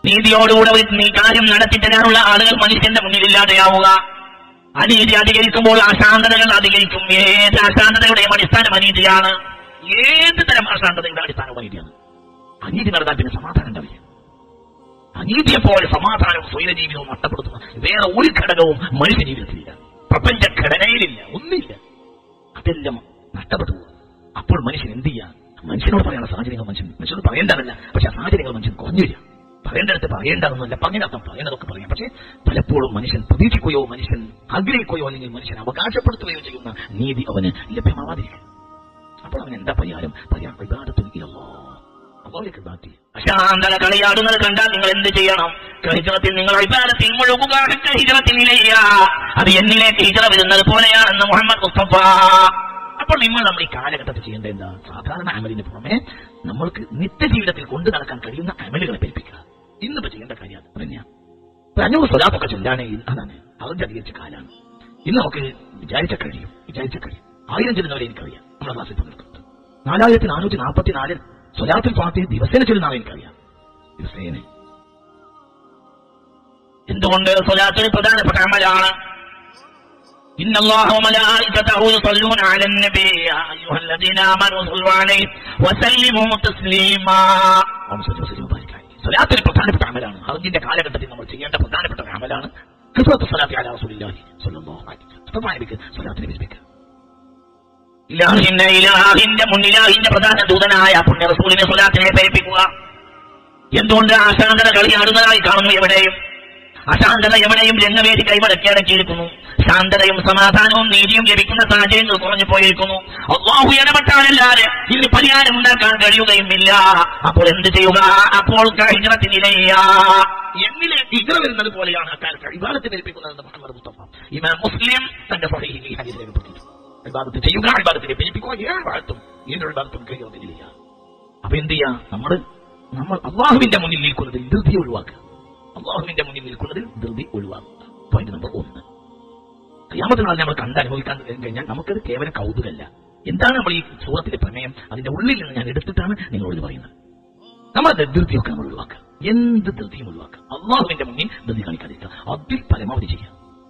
നീതിയോടുകൂടെ ഒരു നീ കാര്യം നടത്തി തരാനുള്ള ആളുകൾ മനുഷ്യന്റെ മുന്നിലില്ലാതെയാവുക അനീതി അധികരിക്കുമ്പോൾ അശാന്തതകൾ അധികരിക്കും ഏത് അശാന്തതയുടെയും അടിസ്ഥാനം അനീതിയാണ് ഏത് തരം അശാന്തതയുടെ അടിസ്ഥാനവും അനീതിയാണ് അനീതി നടന്നാൽ പിന്നെ സമാധാനം ഉണ്ടാവില്ല അനീതിയെ പോലെ സമാധാനവും സ്വൈര ജീവിതവും നഷ്ടപ്പെടുത്തുന്ന വേറെ ഒരു ഘടകവും മനുഷ്യ ജീവിതത്തിലില്ല പ്രപഞ്ച ഘടനയിലില്ല ഒന്നില്ല അതെല്ലാം നഷ്ടപ്പെട്ടു പോകും അപ്പോൾ മനുഷ്യൻ എന്ത് ചെയ്യാ മനുഷ്യനോട് പറയാനുള്ള സാഹചര്യങ്ങൾ മനുഷ്യൻ മനുഷ്യനോട് പറയേണ്ടതല്ല പക്ഷെ ആ സാഹചര്യങ്ങൾ മനുഷ്യൻ കുറഞ്ഞു വരിക പറയേണ്ടടുത്ത് പറയേണ്ടതെന്നല്ല പറഞ്ഞതിനർത്ഥം പറയേണ്ടതൊക്കെ പറയാം പക്ഷേ പലപ്പോഴും മനുഷ്യൻ പ്രതീക്ഷിക്കുകയോ മനുഷ്യൻ ആഗ്രഹിക്കുകയോ അല്ലെങ്കിൽ മനുഷ്യൻ അവകാശപ്പെടുത്തുകയോ ചെയ്യുന്ന നീതി അവന് ലഭ്യമാവാതിരിക്കും അപ്പോൾ അവൻ എന്താ പരിഹാരം പരിഹാരം വിവാദത്തിലോ അള്ളാഹുലേക്ക് ബാക്കി അശാന്തല കളിയാടുന്നത് കണ്ടാൽ നിങ്ങൾ എന്ത് ചെയ്യണം ഹിജറത്തിൽ നിങ്ങൾ വിവാദത്തിൽ മുഴുകുക ഹിജറത്തിനിലയ്യ അത് എന്നിലേക്ക് ഹിജറ വരുന്നത് പോലെയാണെന്ന് മുഹമ്മദ് മുസ്തഫ അപ്പോൾ നിങ്ങൾ നമ്മൾ ഈ കാലഘട്ടത്തിൽ ചെയ്യേണ്ട എന്താ സാധാരണ അമലിന് പുറമെ നമ്മൾക്ക് നിത്യജീവിതത്തിൽ കൊണ്ടു നടക്കാൻ കഴിയുന്ന അമലുകളെ പേൽപ്പിക്കുക ഇന്നിപ്പോ ചെയ്യേണ്ട കാര്യം അത് തന്നെയാണ് ഇപ്പൊ അഞ്ഞൂറ് സ്വലാത്തൊക്കെ ചൊല്ലാണെങ്കിൽ അതാണ് അവർക്ക് അധികരിച്ച കാലാണ് ഇന്ന് നമുക്ക് വിചാരിച്ച കഴിയും വിചാരിച്ച കഴിയും ആയിരം ചെല്ലുന്നവരെ എനിക്കറിയാം നമ്മുടെ ക്ലാസ്സിൽ പങ്കെടുക്കുന്നത് നാലായിരത്തി നാനൂറ്റി നാൽപ്പത്തി നാല് സ്വലാത്തിൽ പാർട്ടി ദിവസേന ചെല്ലുന്നവരെ എനിക്കറിയാം ദിവസേന എന്തുകൊണ്ട് സ്വലാത്തിൽ പ്രധാനപ്പെട്ട അമലാണ് إن الله وملائكته يصلون على النبي يا أيها الذين آمنوا صلوا عليه وسلموا تسليما സ്വലാത്തിന് പ്രധാനപ്പെട്ട അമലാണ് അതിന്റെ കാലഘട്ടത്തിൽ നമ്മൾ ചെയ്യേണ്ട പ്രധാനപ്പെട്ട ഒരു അമലാണ് ഹിഫ്റത്ത് സ്വലാത്തി അലാ റസൂലില്ലാഹി സ്വല്ലല്ലാഹു അലൈഹി വസല്ലം പ്രധാനിപ്പിക്കുക സ്വലാത്തിനെ വിസ്മിക്കുക ഇലാഹിന്റെ ഇലാഹിന്റെ മുന്നിലാഹിന്റെ പ്രധാന ദൂതനായ പുണ്യ റസൂലിനെ സ്വലാത്തിനെ പേരിപ്പിക്കുക എന്തുകൊണ്ട് അശാന്തത കളിയാടുന്നതായി കാണുന്നു എവിടെയും അശാന്തത എവിടെയും രംഗവേദി കൈമടക്കി അടക്കിയിരിക്കുന്നു ശാന്തതയും സമാധാനവും നീതിയും ലഭിക്കുന്ന സാഹചര്യങ്ങൾ കുറഞ്ഞു പോയിരിക്കുന്നു അള്ളാഹു ഇടപെട്ടാലല്ലാതെ ഇതിന് പരിഹാരം ഉണ്ടാക്കാൻ കഴിയുകയുമില്ല അപ്പോൾ എന്ത് ചെയ്യുക അപ്പോൾ ഹിജറത്തിനിലയ്യ എന്നിലെ ഹിജറ വരുന്നത് പോലെയാണ് അക്കാലത്ത് ഇബാദത്തെ ഏൽപ്പിക്കുന്നതെന്ന് മുഹമ്മദ് മുസ്തഫ ഇമാം മുസ്ലിം തന്റെ സഹീഹിൽ ഈ ഹദീസ് രേഖപ്പെടുത്തിയിട്ടുണ്ട് ഇബാദത്ത് ചെയ്യുക ഇബാദത്തിനെ പേരിപ്പിക്കുക ഏഴ് വാഴ്ത്തും ഏതൊരു ഇബാദത്തും കഴിയുന്നില്ല അപ്പൊ എന്ത് ചെയ്യാ നമ്മൾ നമ്മൾ അള്ളാഹുവിന്റെ മുന്നിൽ നിൽക്കുന്നതിൽ ധൃതി ഒഴിവാക്കുക അള്ളാഹുവിന്റെ മുന്നിൽ നിൽക്കുന്നതിൽ ധൃതി ഒഴിവാക്കുക പോയിന്റ് നമ്പർ ഒന്ന് ക്രിയാമത്തിനാൾ നമ്മൾ കണ്ട് അനുഭവിക്കാൻ കഴിഞ്ഞാൽ നമുക്കത് കേവലം കൗതുകല്ല എന്താണ് നമ്മൾ ഈ സൂറത്തിന്റെ പ്രമേയം അതിന്റെ ഉള്ളിൽ നിന്ന് ഞാൻ എടുത്തിട്ടാണ് നിങ്ങളോട് പറയുന്നത് നമ്മുടെ ധൃതിയൊക്കെ നമ്മൾ ഒഴിവാക്കുക എന്ത് ധൃതിയും ഒഴിവാക്കുക അള്ളാഹുവിന്റെ മുന്നിൽ ധൃതി കാണിക്കാതിരിക്കുക അതിൽ പരമാവധി ചെയ്യാം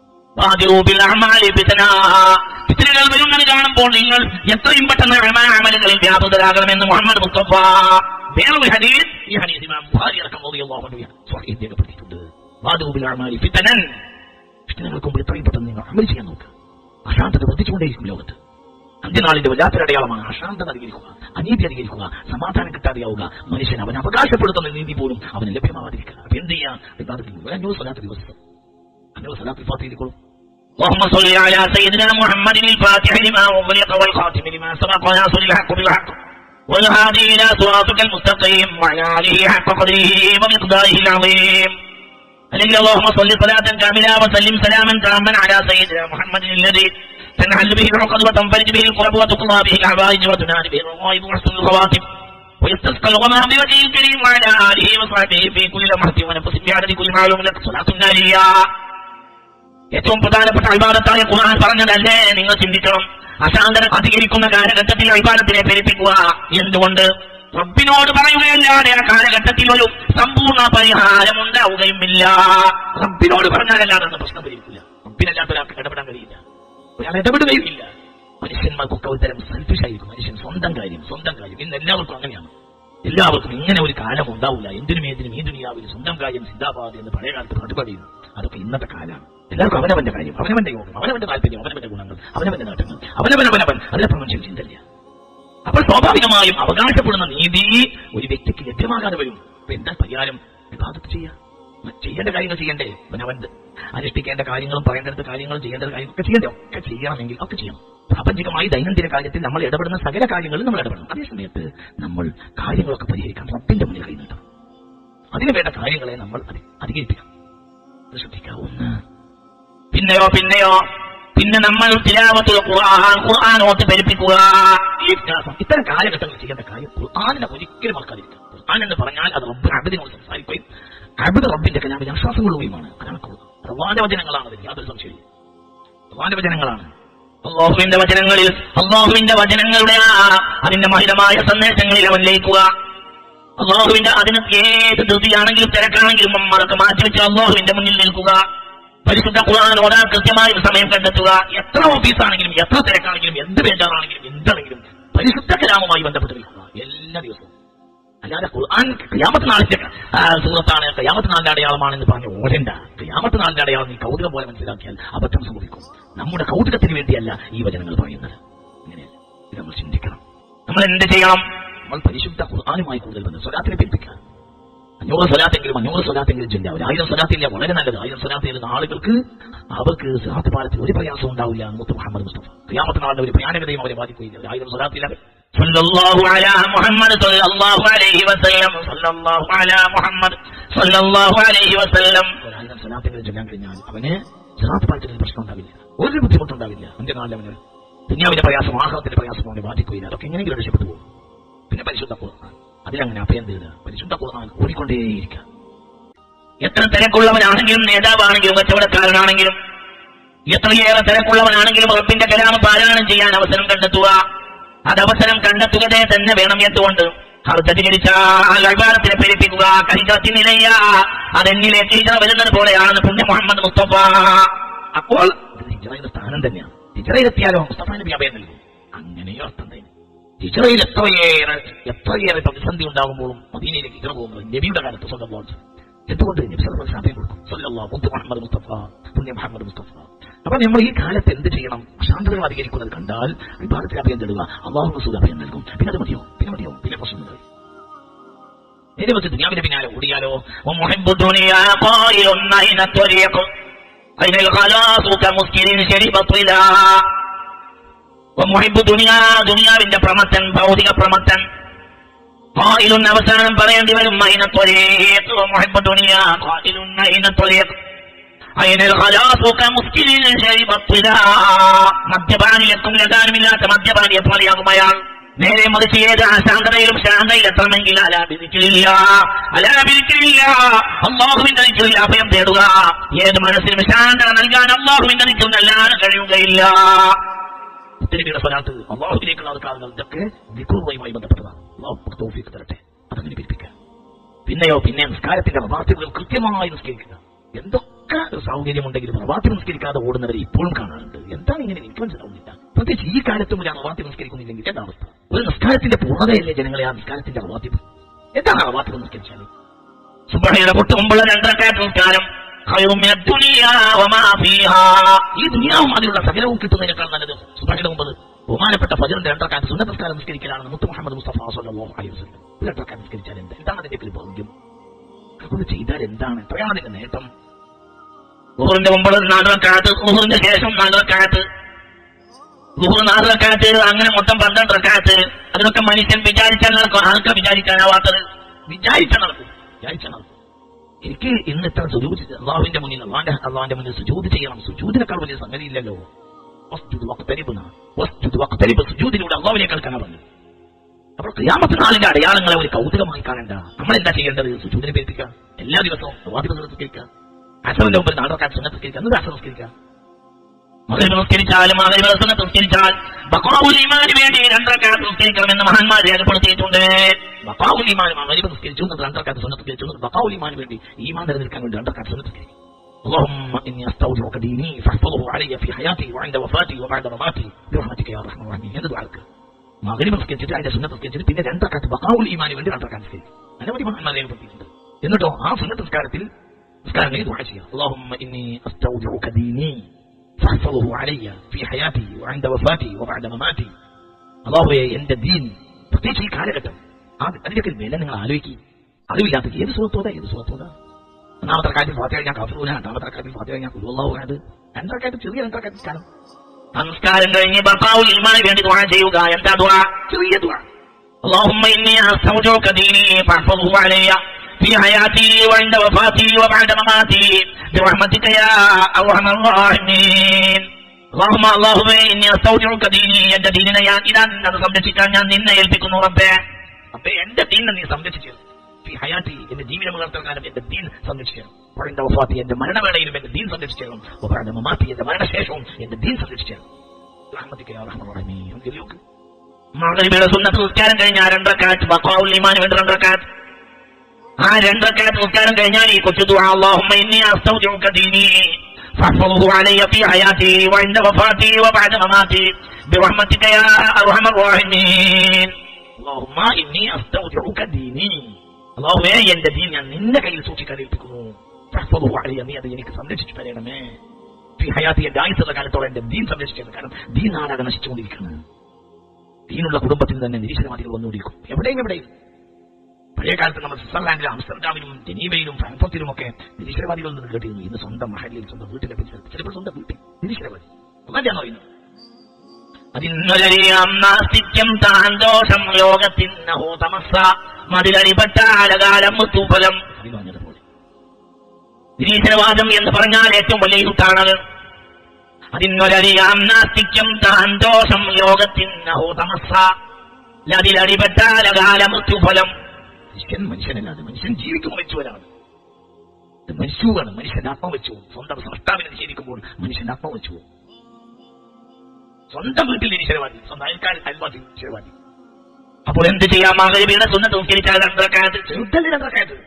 ഫിത്തനകൾ വരുന്നത് കാണുമ്പോൾ നിങ്ങൾ എത്രയും പെട്ടെന്ന് അമലുകളിൽ വ്യാപൃതരാകണമെന്ന് മുഹമ്മദ് മുസ്തഫ വേറൊരു ഹദീസ് ഈ ഹദീസ് ഇമാം ബുഖാരി അടക്കം റളിയല്ലാഹു അൻഹു സ്വഹീഹ് രേഖപ്പെടുത്തിയിട്ടുണ്ട് വാദൂബിൽ അഅമാലി ഫിത്തനൻ ഫിത്തനകൾക്ക് മുമ്പ് എത്രയും പെട്ടെന്ന് നിങ്ങൾ അമൽ ചെയ്യാൻ നോക്കുക അശാന്തത വർദ്ധിച്ചുകൊണ്ടേയിരിക്കും ലോകത്ത് അന്ത്യനാളിന്റെ വല്ലാത്തൊരു അടയാളമാണ് അശാന്തത അധികരിക്കുക അനീതി അധികരിക്കുക സമാധാനം കിട്ടാതെയാവുക മനുഷ്യൻ അവൻ അവകാശപ്പെടുത്തുന്ന നീതി പോലും അവന് ലഭ്യമാവാതിരിക്കുക അപ്പൊ എന്ത് ചെയ്യാം വിവാദത്തിൽ അഞ്ഞൂറ് സ്വലാത്ത് ദിവസം അഞ്ഞൂറ് സ്വലാത്ത് ഫാത്തിയിലേക്കുള്ളൂ اللهم صل على سيدنا محمد الفاتح لما أغلق والخاتم لما سبق وناصر الحق بالحق والهادي إلى صراطك المستقيم وعلى آله حق قدره ومقداره العظيم عليك اللهم صل صلاة كاملة وسلم سلاما تاما على سيدنا محمد الذي تنحل به العقد وتنفرج به القرب وتقضى به الحوائج وتنال به الرغائب وحسن الخواتم ويستسقى الغمام بوجهه الكريم وعلى آله وصحبه في كل لمحة ونفس بعدد كل معلوم لك صلاة نارية ഏറ്റവും പ്രധാനപ്പെട്ട അഭിമാനത്തായ ഖുർആൻ പറഞ്ഞതല്ലേ നിങ്ങൾ ചിന്തിക്കണം അശാന്തര അധികരിക്കുന്ന കാലഘട്ടത്തിൽ അഭിമാനത്തിനെ പെരുപ്പിക്കുക എന്തുകൊണ്ട് റബ്ബിനോട് പറയുകയല്ലാതെ ആ കാലഘട്ടത്തിൽ ഒരു സമ്പൂർണ്ണ പരിഹാരം ഉണ്ടാവുകയുമില്ല റബ്ബിനോട് പറഞ്ഞാലല്ലാതെ അന്ന് പ്രശ്നം പരിഹരിക്കില്ല റബ്ബിനല്ലാത്ത ഒരാൾക്ക് ഇടപെടാൻ കഴിയില്ല ഒരാൾ ഇടപെടുകയുമില്ല മനുഷ്യന്മാർക്കൊക്കെ ഒരു തരം സെൽഫിഷ് ആയിരിക്കും മനുഷ്യൻ സ്വന്തം കാര്യം സ്വന്തം കാര്യം ഇന്ന് എല്ലാവർക്കും അങ്ങനെയാണ് എല്ലാവർക്കും ഇങ്ങനെ ഒരു കാലം ഉണ്ടാവില്ല എന്തിനും ഏതിനും ഈ ദുനിയാവിൽ സ്വന്തം കാര്യം സിദ്ധാബാദ് എന്ന് പഴയ കാലത്ത് പാട്ടുപാടിയിരുന്നു അതൊക്കെ ഇന്നത്തെ കാലമാണ് എല്ലാവർക്കും അവനവന്റെ കാര്യം അവനവന്റെ യോഗം അവനവന്റെ താല്പര്യം അവനവന്റെ ഗുണങ്ങൾ അവനവന്റെ നേട്ടങ്ങൾ അവനവനവനവൻ അതിലപ്പുറം മനുഷ്യൻ ചിന്തയില്ല അപ്പോൾ സ്വാഭാവികമായും അവകാശപ്പെടുന്ന നീതി ഒരു വ്യക്തിക്ക് ലഭ്യമാകാതെ വരും അപ്പൊ എന്താ പരിഹാരം വിവാദത്ത് ചെയ്യാം ചെയ്യേണ്ട കാര്യങ്ങൾ ചെയ്യണ്ടേ അവനവൻ അനുഷ്ഠിക്കേണ്ട കാര്യങ്ങളും പറയേണ്ടടുത്ത കാര്യങ്ങളും ചെയ്യേണ്ട കാര്യങ്ങളും ഒക്കെ ചെയ്യണ്ടേ ഒക്കെ ചെയ്യണമെങ്കിൽ ഒക്കെ ചെയ്യണം പ്രാപഞ്ചികമായി ദൈനംദിന കാര്യത്തിൽ നമ്മൾ ഇടപെടുന്ന സകല കാര്യങ്ങളും നമ്മൾ ഇടപെടണം അതേ സമയത്ത് നമ്മൾ കാര്യങ്ങളൊക്കെ പരിഹരിക്കാൻ റബ്ബിന്റെ മുന്നിൽ കഴിയുന്നുണ്ട് അതിന് വേണ്ട കാര്യങ്ങളെ നമ്മൾ അധി- അധികരിപ്പിക്കണം അത് ശ്രദ്ധിക്കുക ഒന്ന് പിന്നെയോ പിന്നെയോ പിന്നെ നമ്മൾ തിലാവത്തുൽ ഖുർആൻ ഖുർആൻ ഓത്ത് പെരുപ്പിക്കുക ഈ വ്യത്യാസം ഇത്തരം കാലഘട്ടങ്ങളിൽ ചെയ്യേണ്ട കാര്യം ഖുർആാനിനെ ഒരിക്കലും മറക്കാതിരിക്കുക ഖുർആൻ എന്ന് പറഞ്ഞാൽ അത് റബ്ബ് അബദിനോട് സംസാരിക്കുകയും അബദ് റബ്ബിന്റെ കലാമിൽ ആശ്വാസം കൊള്ളുകയുമാണ് അതാണ് ഖുർആൻ റബ്ബാന്റെ വചനങ്ങളാണ് അതിൽ യാതൊരു സംശയമില്ല റബ്ബാന്റെ വചനങ്ങളാണ് അള്ളാഹുവിന്റെ വചനങ്ങളിൽ അള്ളാഹുവിന്റെ വചനങ്ങളുടെ ആ അതിന്റെ മഹിതമായ സന്ദേശങ്ങളിൽ അവൻ ലയിക്കുക അള്ളാഹുവിന്റെ അതിന് ഏത് ധൃതിയാണെങ്കിലും തിരക്കാണെങ്കിലും അതൊക്കെ മാറ്റിവെച്ച് അള്ളാഹുവിന്റെ മുന്നിൽ നിൽക്കുക പരിശുദ്ധ ഖുർആൻ ഓടാൻ കൃത്യമായ ഒരു സമയം കണ്ടെത്തുക എത്ര ഓഫീസാണെങ്കിലും എത്ര തിരക്കാണെങ്കിലും എന്ത് ബേജാറാണെങ്കിലും എന്താണെങ്കിലും പരിശുദ്ധ കലാമുമായി ബന്ധപ്പെട്ട് നിൽക്കുക എല്ലാ ദിവസവും അല്ലാതെ ഖുർആൻ ക്യാമത്ത് നാളിന്റെ ആ, സൂറത്താണ് ക്യാമത്ത് നാളിന്റെ അടയാളമാണെന്ന് പറഞ്ഞ് ഓടണ്ട ക്യാമത്ത് നാളിന്റെ അടയാളം നീ കൗതുകം പോലെ മനസ്സിലാക്കിയാൽ അബദ്ധം സംഭവിക്കും നമ്മുടെ കൗതുകത്തിന് വേണ്ടിയല്ല ഈ വചനങ്ങൾ പറയുന്നത് ഇങ്ങനെയല്ല ഇത് നമ്മൾ ചിന്തിക്കണം നമ്മൾ എന്ത് ചെയ്യണം നമ്മൾ പരിശുദ്ധ ഖുർആാനുമായി കൂടുതൽ ബന്ധം സ്വലാത്തിനെ പിൽപ്പിക്കുക അഞ്ഞൂറ് സ്വലാത്തെങ്കിലും അഞ്ഞൂറ് സ്വലാത്തെങ്കിലും ചൊല്ലുക ഒരു ആയിരം സ്വലാത്തില്ല വളരെ നല്ലത് ആയിരം സ്വലാത്ത് ചെല്ലുന്ന ആളുകൾക്ക് അവർക്ക് സിറാത്ത് പാലത്തിൽ ഒരു പ്രയാസവും ഉണ്ടാവില്ല എന്ന് മുത്ത് മുഹമ്മദ് മുസ്തഫ ക്രിയാമത്ത് നാളിന്റെ ഒരു ഭയാനകതയും അവരെ ബാധിക്കുകയില്ല ഒരു ആയിരം സ്വലാത്തില്ല സല്ലല്ലാഹു അലാ മുഹമ്മദ് സല്ലല്ലാഹു അലൈഹി വസല്ലം സല്ലല്ലാഹു അലാ മുഹമ്മദ് സല്ലല്ലാഹു അലൈഹി വസല്ലം ഒരു ആയിരം സ്വലാത്തെങ്കിലും ചൊല്ലാൻ കഴിഞ്ഞാൽ അവന് സിറാത്ത് പാലത്തിൽ ഒരു പ്രശ്നം ഉണ്ടാവില്ല ഒരു ബുദ്ധിമുട്ടുണ്ടാവില്ല അന്ത്യനാളിൽ അവന് ദുനിയാവിന്റെ പ്രയാസം ആഹ്ലത്തിന്റെ പ്രയാസം അവനെ ബാധിക്കുകയില്ല അതൊക്കെ എങ്ങനെയെങ്കിലും രക്ഷപ്പെട്ടു പോകും പിന്നെ പരിശുദ്ധ ഖുർആൻ അതിലങ്ങനെ അഭയം തേടുക പരിശുദ്ധ ഖുർആൻ ഓടിക്കൊണ്ടേയിരിക്കുക എത്ര തിരക്കുള്ളവനാണെങ്കിലും നേതാവാണെങ്കിലും കച്ചവടക്കാരനാണെങ്കിലും എത്രയേറെ തിരക്കുള്ളവനാണെങ്കിലും റബ്ബിന്റെ കലാമ പാരായണം ചെയ്യാൻ അവസരം കണ്ടെത്തുക അത് അവസരം കണ്ടെത്തുകതേ തന്നെ വേണം എന്തുകൊണ്ട് അർദ്ധതികരിച്ചാൽ പെരുപ്പിക്കുക കരികത്തിനിലയ്യ അതെന്നിലേക്ക് ഹിജറ വരുന്നത് പോലെയാണെന്ന് പുണ്യ മുഹമ്മദ് മുസ്തഫ അപ്പോൾ ഇത് ഹിജറയുടെ സ്ഥാനം തന്നെയാണ് ഹിജറയിലെത്തിയാലോ മുസ്തഫ നബി അഭയം നൽകും അങ്ങനെയോ അർത്ഥം തന്നെ ഹിജറയിൽ എത്രയേറെ എത്രയേറെ പ്രതിസന്ധി ഉണ്ടാകുമ്പോഴും മദീനയിലേക്ക് ഹിജറ പോകുമ്പോൾ നബിയുടെ കാലത്ത് സ്വന്തം ബോൾസ് എന്തുകൊണ്ട് നബി സല്ലല്ലാഹു അലൈഹി വസല്ലം കൊടുക്കും സല്ലല്ലാഹു മുത്ത് മുഹമ്മദ് മുസ്തഫ പുണ്യ മുഹമ്മദ് മുസ്തഫ അപ്പൊ നമ്മൾ ഈ കാലത്ത് എന്ത് ചെയ്യണം അശാന്തതകൾ അധികരിക്കുന്നത് കണ്ടാൽ വിഭാഗത്തിൽ അഭയം തേടുക അള്ളാഹു റസൂൽ അഭയം നൽകും പിന്നെ അത് മതിയോ പിന്നെ മതിയോ പിന്നെ പ്രശ്നങ്ങൾ നേരെ വെച്ച് ദുനിയാവിന്റെ പിന്നാലെ ഓടിയാലോ ومحب الدنيا قائل أين الطريق أين الخلاص كمسكر شرب طلا ومحب الدنيا ദുനിയാവിന്റെ പ്രമത്തൻ ഭൗതിക പ്രമത്തൻ قائل അവസാനം പറയേണ്ടി വരും أين الطريق ومحب الدنيا قائل أين الطريق أين الخلاص كمسكر شرب طلا മദ്യപാനിലെത്തും ലഗാനമില്ലാത്ത മദ്യപാനിയെ പോലെയാകും അയാൾ നേരെ മറിച്ച് ഏത് അശാന്തതയിലും ശാന്തയിലെത്തണമെങ്കിൽ അലാപിരിക്കില്ല അലാപിരിക്കില്ല അള്ളാഹുവിന്റെ ദിക്കിൽ അഭയം തേടുക ഏത് മനസ്സിനും ശാന്തത നൽകാൻ അള്ളാഹുവിന്റെ ദിക്കിൽ നൽകാൻ കഴിയുകയില്ല മുത്തലിബിയുടെ സ്വലാത്ത് അള്ളാഹുവിലേക്കുള്ള ആൾക്കാരുകൾ ഇതൊക്കെ ദിക്കുറുമായി ബന്ധപ്പെട്ടതാണ് അള്ളാഹു തോഫിക്ക് തരട്ടെ അതങ്ങനെ പിരിപ്പിക്കുക പിന്നെയോ പിന്നെ നിസ്കാരത്തിന്റെ പ്രവാസികൾ കൃത്യമായി നിസ്കരിക്കുക എന്തൊക്കെ സൗകര്യമുണ്ടെങ്കിലും പ്രവാത്തി നിസ്കരിക്കാതെ ഓടുന്നവരെ ഇപ്പോഴും കാണാറുണ്ട് എന്താണ് ഇങ്ങനെ എനിക്ക് മനസ്സിലാവുന്നില്ല പ്രത്യേകിച്ച് ഈ കാലത്തും ഒരു പ്രവാത്തി നിസ്കരിക്കുന്നില്ലെങ്കിൽ എന്താ അവസ്ഥ ഒരു നിസ്കാരത്തിന്റെ പൂർണ്ണതയല്ലേ ജനങ്ങളെ ആ നിസ്കാരത്തിന്റെ പ്രവാത്തി എന്താണ് പ്രവാത്തി നിസ്കരിച്ചാൽ സുബ്രഹയുടെ തൊട്ട് മുമ്പുള്ള രണ്ടരക്കാറ്റ് നിസ്കാരം ഖൈറും മിനദ് ദുനിയാ വമാ ഫീഹാ. ഈ ദുനിയാവും അതിലുള്ള സകലവും കിട്ടുന്നതിനേക്കാൾ നല്ലത് സുബ്രഹയുടെ മുമ്പ് ബഹുമാനപ്പെട്ട ഫജറിന്റെ രണ്ടരക്കാറ്റ് സുന്നത്ത് നിസ്കാരം നിസ്കരിക്കലാണെന്ന് മുത്തു മുഹമ്മദ് മുസ്തഫ സല്ലല്ലാഹു അലൈഹി വസല്ലം ഒരു രണ്ടരക്കാറ്റ് നിസ്കരിച്ചാൽ എന്താ എന്താണ് അതിന്റെ പേര് ഭാഗ്യം അത് ചെയ്താൽ എന്താണ് എത്രയാണ് അതിന്റെ നേട്ടം ലുഹറിന്റെ മുമ്പുള്ള നാലരക്കാലത്ത് ലുഹറിന്റെ ശേഷം നാലരക്കാലത്ത് ലുഹർ നാലരക്കാലത്ത് അങ്ങനെ മൊത്തം പന്ത്രണ്ട് റക്കാലത്ത് അതിനൊക്കെ മനുഷ്യൻ വിചാരിച്ചാൽ നടക്കും ആൾക്കാർ വിചാരിക്കാനാവാത്തത് വിചാരിച്ചാൽ നടക്കും വിചാരിച്ചാൽ നടക്കും എനിക്ക് ഇന്ന് ഇത്ര സുജൂത് അള്ളാഹുവിന്റെ മുന്നിൽ അള്ളാന്റെ അള്ളാന്റെ മുന്നിൽ സുജൂത് ചെയ്യണം സുജൂതിനേക്കാൾ വലിയ സംഗതി ഇല്ലല്ലോ വസ്തുത് വക്തരിബ് എന്നാണ്. വസ്തുത് വക്തരിബ് സുജൂതിലൂടെ അള്ളാഹുവിനെ കേൾക്കാനാ പറഞ്ഞു അപ്പോൾ ക്രിയാമത്ത് നാളിന്റെ അടയാളങ്ങളെ ഒരു കൗതുകമായി കാണണ്ട നമ്മൾ എന്താ ചെയ്യേണ്ടത് സുജൂതിനെ പേരിപ്പിക്കുക എല്ലാ ദിവസവും വാദികൾ നിസ്കരിക്കുക അസറിന്റെ മുമ്പിൽ നാടൊക്കെ സുന്നത്ത് നിസ്കരിക്കുക എന്നത് അസർ നിസ്കരിക്കുക മകൻ നിസ്കരിച്ചാലും മകൻ സുന്നത്ത് നിസ്കരിച്ചാൽ ബക്കാവുൽ ഈമാന് വേണ്ടി രണ്ടരക്കാലത്ത് നിസ്കരിക്കണമെന്ന് മഹാന്മാർ രേഖപ്പെടുത്തിയിട്ടുണ്ട് ബക്കാവുൽ ഈമാൻ മകൻ നിസ്കരിച്ചു എന്നിട്ട് രണ്ടരക്കാലത്ത് സുന്നത്ത് നിസ്കരിച്ചു എന്നിട്ട് ബക്കാവുൽ ഈമാന് വേണ്ടി ഈമാൻ നിലനിൽക്കാൻ വേണ്ടി രണ്ടരക്കാലത്ത് സുന്നത്ത് നിസ്കരിക്കും اللهم إني أستودعك ديني فاحفظه علي في حياتي وعند وفاتي وبعد مماتي برحمتك يا أرحم الراحمين എന്ത് ദുആക്ക് മകന് നിസ്കരിച്ചിട്ട് അതിന്റെ സുന്നത്ത് നിസ്കരിച്ചിട്ട് പിന്നെ രണ്ടരക്കാലത്ത് ബക്കാവുൽ ഈമാന് വേണ്ടി രണ്ടരക്കാലത്ത് നിസ്കരിക്കും അനവധി മഹാന്മാർ രേഖപ്പെടുത്തിയിട്ടുണ്ട് എന്നിട്ടോ ആ സുന്നത്ത് നിസ്കാരത്തിൽ നിസ്കാരം കഴിഞ്ഞ് ദുആ ചെയ്യുക اللهم إني أستودعك ديني فاحفظه علي في حياتي وعند وفاتي وبعد مماتي അള്ളാഹുവെ എന്റെ ദീൻ പ്രത്യേകിച്ച് ഈ കാലഘട്ടം അത് അതിലേക്ക് വില നിങ്ങൾ ആലോചിക്കും അറിവില്ലാത്ത ഏത് സുഹൃത്തോടെ ഏത് സുഹൃത്തോടെ ഒന്നാമത്തെ കാര്യത്തിൽ ഫാത്തി കഴിഞ്ഞാൽ കാഫൂന രണ്ടാമത്തെ കാര്യത്തിൽ ഫാത്തി കഴിഞ്ഞാൽ കുലുവല്ലാഹുനാത് രണ്ടരക്കാലത്ത് ചെറിയ രണ്ടരക്കാലത്ത് കാലം നമസ്കാരം കഴിഞ്ഞ് ബക്കാവുൽ ഈമാന് വേണ്ടി ദുആ ചെയ്യുക എന്താ ദുആ ചെറിയ ദുആ اللهم إني أستودعك ديني فاحفظه علي في حياتي وعند وفاتي وبعد مماتي برحمتك يا أرحم الراحمين اللهم اللهم إني أستودعك ديني എന്റെ ദീനിനെ ഞാൻ ഇതാ നിന്നത് സംരക്ഷിക്കാൻ ഞാൻ നിന്നെ ഏൽപ്പിക്കുന്നു റബ്ബേ അപ്പേ എന്റെ ദീനിനെ നീ സംരക്ഷിച്ചു ഈ ഹയാത്തി എന്റെ ജീവിതം വളർത്താൻ എന്റെ ദീൻ സംരക്ഷിക്കണം വഴിന്റെ വഫാത്തി എന്റെ മരണവേളയിലും എന്റെ ദീൻ സംരക്ഷിക്കണം വഫാന്റെ മമാത്തി എന്റെ മരണശേഷവും എന്റെ ദീൻ സംരക്ഷിക്കണം റഹ്മത്തിക്ക് യാ റഹ്മാൻ റഹീം. ഇതിലേക്ക് മഗ്രിബിയുടെ സുന്നത്ത് നിസ്കാരം കഴിഞ്ഞ രണ്ടരക്കാറ്റ് ബഖാഉൽ ഈമാൻ വേണ്ടി രണ്ടരക്കാറ്റ് ആ രണ്ടരക്കാലത്ത് നിസ്കാരം കഴിഞ്ഞാൽ ഈ കൊച്ചു ദുആ അല്ലാഹുമ്മ ഇന്നി അസ്തൗദിഉക ദീനി فاحفظه علي في حياتي وعند وفاتي وبعد مماتي برحمتك يا ارحم الراحمين اللهم اني استودعك ديني അള്ളാഹുവേ എന്റെ ദീൻ ഞാൻ നിന്റെ കയ്യിൽ സൂക്ഷിക്കാൻ ഏൽപ്പിക്കുന്നു ഫഹ്ഫദുഹു അലയ്യ, നീ അത് എനിക്ക് സംരക്ഷിച്ചു തരണമേ ഈ ഹയാത്തി എന്റെ ആയുസുള്ള കാലത്തോടെ എന്റെ ദീൻ സംരക്ഷിക്കണം കാരണം ദീൻ നാടാകെ നശിച്ചുകൊണ്ടിരിക്കുന്നത് ദീനുള്ള കുടുംബത്തിൽ തന്നെ നിരീശ്വരവാദികൾ വന്നുകൊണ്ടിരിക്കും എവിടെയും എവിടെയും പഴയ കാലത്ത് നമ്മൾ സ്വിറ്റ്സർലാൻഡിലും ആംസ്റ്റർഡാമിലും ജനീവയിലും ഫ്രാങ്ക്ഫർട്ടിലും ഒക്കെ നിരീശ്വരവാദികൾ നിന്ന് കേട്ടിരുന്നു ഇന്ന് സ്വന്തം മഹലിൽ സ്വന്തം വീട്ടിലെ പരിസരത്ത് ചിലപ്പോൾ സ്വന്തം വീട്ടിൽ നിരീശ്വരവാദി അതല്ലാണോ ഇന്ന് അതിന്നൊരറിയാം നാസ്തിക്യം താൻ ദോഷം ലോകത്തിന്നഹോ തമസ മതിലടിപെട്ട അലകാലം മുത്തുഫലം കവി പറഞ്ഞതുപോലെ നിരീശ്വരവാദം എന്ന് പറഞ്ഞാൽ ഏറ്റവും വലിയ ഇരുട്ടാണത് അതിന്നൊരറിയാം നാസ്തിക്യം താൻ ദോഷം ലോകത്തിന്നഹോ തമസ അതിലടിപെട്ട അലകാലം മുത്തുഫലം മനുഷ്യൻ മനുഷ്യനല്ലാതെ മനുഷ്യൻ ജീവിക്കുമ്പോൾ വെച്ചുവരാണ് ഇത് മനുഷ്യമാണ് മനുഷ്യൻ ആത്മ വെച്ചു സ്വന്തം സൃഷ്ടാവിനെ നിഷേധിക്കുമ്പോൾ മനുഷ്യൻ ആത്മ വെച്ചു സ്വന്തം വീട്ടിൽ നിരീശ്വരവാദി സ്വന്തം അയൽക്കാർ അയൽവാസി നിരീശ്വരവാദി അപ്പോൾ എന്ത് ചെയ്യാം മകരിബിയുടെ സുന്ന തൂക്കിരിച്ചാൽ രണ്ടരക്കാലത്ത് ചെറുതല്ലേ രണ്ടരക്കാലത്ത്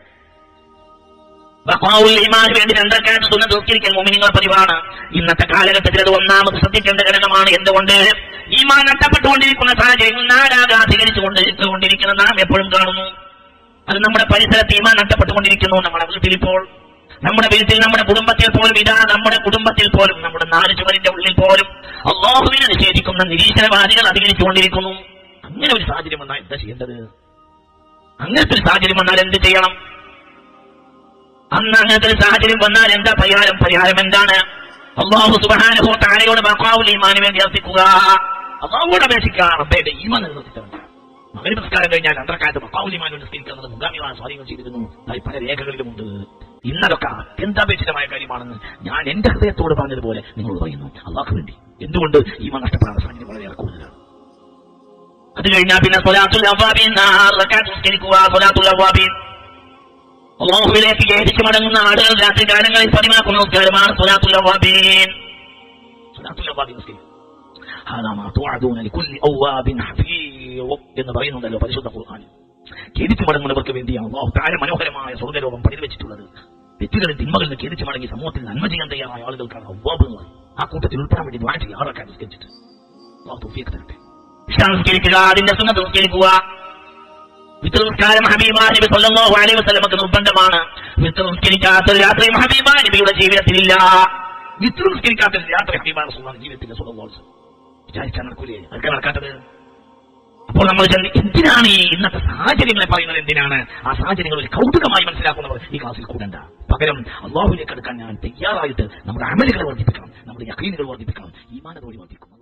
ബഹ്മാവുൽ ഈമാന് വേണ്ടി രണ്ടരക്കാലത്ത് സുന്ന തൂക്കിരിക്കൽ മോമിനിങ്ങൾ പതിവാണ് ഇന്നത്തെ കാലഘട്ടത്തിൽ അത് ഒന്നാമത് ശ്രദ്ധിക്കേണ്ട ഘടകമാണ് എന്തുകൊണ്ട് ഈമാൻ നഷ്ടപ്പെട്ടുകൊണ്ടിരിക്കുന്ന സാഹചര്യങ്ങൾ നാടാകെ അധികരിച്ചുകൊണ്ടിരിക്കുന്ന നാം എപ്പോഴും കാണുന്നു അത് നമ്മുടെ പരിസരത്ത് ഈമാൻ നഷ്ടപ്പെട്ടുകൊണ്ടിരിക്കുന്നു നമ്മുടെ വീട്ടിൽ ഇപ്പോൾ നമ്മുടെ വീട്ടിൽ നമ്മുടെ കുടുംബത്തിൽ പോലും ഇതാ നമ്മുടെ കുടുംബത്തിൽ പോലും നമ്മുടെ നാല് ചുവരിന്റെ ഉള്ളിൽ പോലും അള്ളാഹുവിനെ നിഷേധിക്കുന്ന നിരീശ്വരവാദികൾ അധികരിച്ചുകൊണ്ടിരിക്കുന്നു അങ്ങനെ ഒരു സാഹചര്യം വന്നാൽ എന്താ ചെയ്യേണ്ടത് അങ്ങനത്തെ ഒരു സാഹചര്യം വന്നാൽ എന്ത് ചെയ്യണം അന്ന് അങ്ങനത്തെ ഒരു സാഹചര്യം വന്നാൽ എന്താ പരിഹാരം പരിഹാരം എന്താണ് അള്ളാഹു സുബാനുഭവ താരയോട് ബക്കാവുൽ ഈമാന് വേണ്ടി അർപ്പിക്കുക അള്ളാഹുവോട് അപേക്ഷിക്കുക റബ്ബയുടെ ഈമാൻ നിർത്തിട്ടുണ്ട് മകരി നമസ്കാരം കഴിഞ്ഞാൽ രണ്ടരക്കാലത്ത് മക്കാവുലിമാൻ നിസ്കരിക്കുന്നത് മുഖാമിമാൻ സ്വാധീനം ചെയ്തിരുന്നു അത് പല രേഖകളിലുമുണ്ട് ഇന്നതൊക്കെ അത്യന്താപേക്ഷിതമായ കാര്യമാണെന്ന് ഞാൻ എന്റെ ഹൃദയത്തോട് പറഞ്ഞതുപോലെ നിങ്ങളോട് പറയുന്നു അള്ളാഹ് വേണ്ടി എന്തുകൊണ്ട് ഈ മൻ നഷ്ടപ്പെടാനുള്ള സാഹചര്യം വളരെ കൂടുതലാണ് അത് കഴിഞ്ഞാൽ പിന്നെ സൊലാത്തുൽ അവ്വാബീൻ ആറ് റക്അത്ത് നിസ്കരിക്കുക സൊലാത്തുൽ അവ്വാബീൻ അള്ളാഹുവിലേക്ക് ഖേദിച്ചു മടങ്ങുന്ന ആളുകൾ രാത്രി കാലങ്ങളിൽ പതിവാക്കുന്ന നമസ്കാരമാണ് സൊലാത്തുൽ അവ്വാബീൻ സൊലാത്തുൽ അവ്വാബീൻ നിസ്കരിക്കുക هذا ما توعدون لكل أواب حفيظ എന്ന് പറയുന്നുണ്ടല്ലോ പരിശുദ്ധ ഖുർആൻ ഖേദിച്ചു മടങ്ങുന്നവർക്ക് വേണ്ടിയാണ് അള്ളാഹു താര മനോഹരമായ സ്വർഗ്ഗലോകം പണിത് വെച്ചിട്ടുള്ളത് തെറ്റുകളിൽ തിന്മകളിൽ നിന്ന് ഖേദിച്ചു മടങ്ങി സമൂഹത്തിൽ നന്മ ചെയ്യാൻ തയ്യാറായ ആളുകൾക്കാണ് അവ്വാബ് എന്ന് പറയുന്നത് ആ കൂട്ടത്തിൽ ഉൾപ്പെടാൻ വേണ്ടി ദ്വാര ചെയ്യാറൊക്കെ നിസ്കരിച്ചിട്ട് അള്ളാഹു തൗഫീഖ് തരട്ടെ ഇഷ്ടാ നിസ്കരിക്കുക അതിന്റെ സുന്നത്ത് നിസ്കരിക്കുക വിത്ത് നിസ്കാരം ഹബീബാ നബി സല്ലല്ലാഹു അലൈഹി വസല്ലമക്ക് നിർബന്ധമാണ് വിത്ത് നിസ്കരിക്കാത്ത രാത്രി ഹബീബാ നബിയുടെ ജീവിതത്തിലില്ല വിത്ത് നിസ്കരിക്കാത്ത രാത്രി ഹബീബാ റസൂലുള്ളാഹിയുടെ ജീവിതത്തിൽ സല്ലല്ലാഹു അലൈഹി വസല്ലം വിചാരിച്ചാൽ നടക്കൂലേ അതൊക്കെ നടക്കാത്തത് അപ്പോൾ നമ്മൾ ചെന്ന് എന്തിനാണ് ഈ ഇന്നത്തെ സാഹചര്യങ്ങളെ പറയുന്നത് എന്തിനാണ് ആ സാഹചര്യങ്ങൾ ഒരു കൗതുകമായി മനസ്സിലാക്കുന്നവർ ഈ ക്ലാസ്സിൽ കൂടണ്ട പകരം അള്ളാഹുവിലേക്ക് എടുക്കാൻ ഞാൻ തയ്യാറായിട്ട് നമ്മുടെ അമലുകൾ വർദ്ധിപ്പിക്കണം നമ്മുടെ യക്കീനുകൾ വർദ്ധിപ്പിക്കണം ഈമാനതോടി വർദ്ധിക്കണം